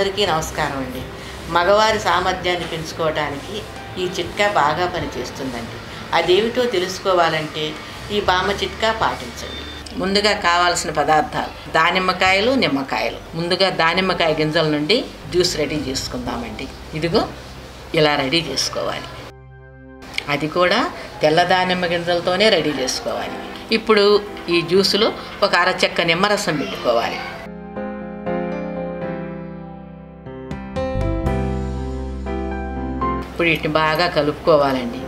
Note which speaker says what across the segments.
Speaker 1: అందరికీ నమస్కారం అండి మగవారి సామర్థ్యాన్ని పెంచుకోవడానికి ఈ చిట్కా బాగా పనిచేస్తుందండి అదేమిటో తెలుసుకోవాలంటే ఈ బామ చిట్కా పాటించండి ముందుగా కావాల్సిన పదార్థాలు దానిమ్మకాయలు నిమ్మకాయలు ముందుగా దానిమ్మకాయ గింజల నుండి జ్యూస్ రెడీ చేసుకుందామండి ఇదిగో ఇలా రెడీ చేసుకోవాలి అది కూడా తెల్ల దానిమ్మ గింజలతోనే రెడీ చేసుకోవాలి ఇప్పుడు ఈ జ్యూసులో ఒక అరచెక్క నిమ్మరసం పెట్టుకోవాలి ఇప్పుడు వీటిని బాగా కలుపుకోవాలండి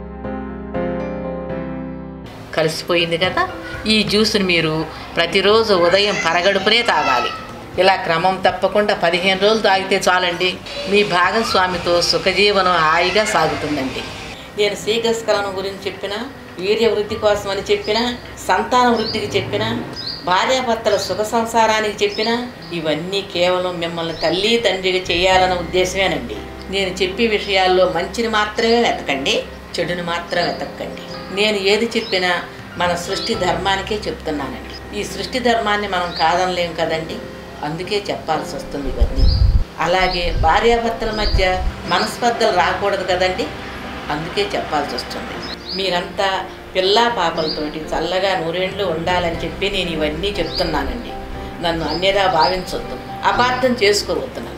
Speaker 1: కలిసిపోయింది కదా ఈ జ్యూస్ని మీరు ప్రతిరోజు ఉదయం పరగడుపునే తాగాలి ఇలా క్రమం తప్పకుండా పదిహేను రోజులు తాగితే చాలండి మీ భాగస్వామితో సుఖజీవనం హాయిగా సాగుతుందండి నేను శ్రీగస్కలనం గురించి చెప్పిన వీర్య వృద్ధి కోసం అని చెప్పిన సంతాన వృద్ధికి చెప్పిన భార్యాభర్తల సుఖ సంసారానికి చెప్పిన ఇవన్నీ కేవలం మిమ్మల్ని తల్లి తండ్రిగా చేయాలన్న ఉద్దేశమేనండి నేను చెప్పే విషయాల్లో మంచిని మాత్రమే వెతకండి చెడుని మాత్రం వెతకండి నేను ఏది చెప్పినా మన సృష్టి ధర్మానికే చెప్తున్నానండి ఈ సృష్టి ధర్మాన్ని మనం కాదనలేం కదండి అందుకే చెప్పాల్సి వస్తుంది ఇవన్నీ అలాగే భార్యాభర్తల మధ్య మనస్పర్ధలు రాకూడదు కదండి అందుకే చెప్పాల్సి వస్తుంది మీరంతా పిల్లా పాపలతోటి చల్లగా నూరేండ్లు ఉండాలని చెప్పి నేను ఇవన్నీ చెప్తున్నానండి నన్ను అన్యదా భావించొద్దు అపార్థం చేసుకోవద్దు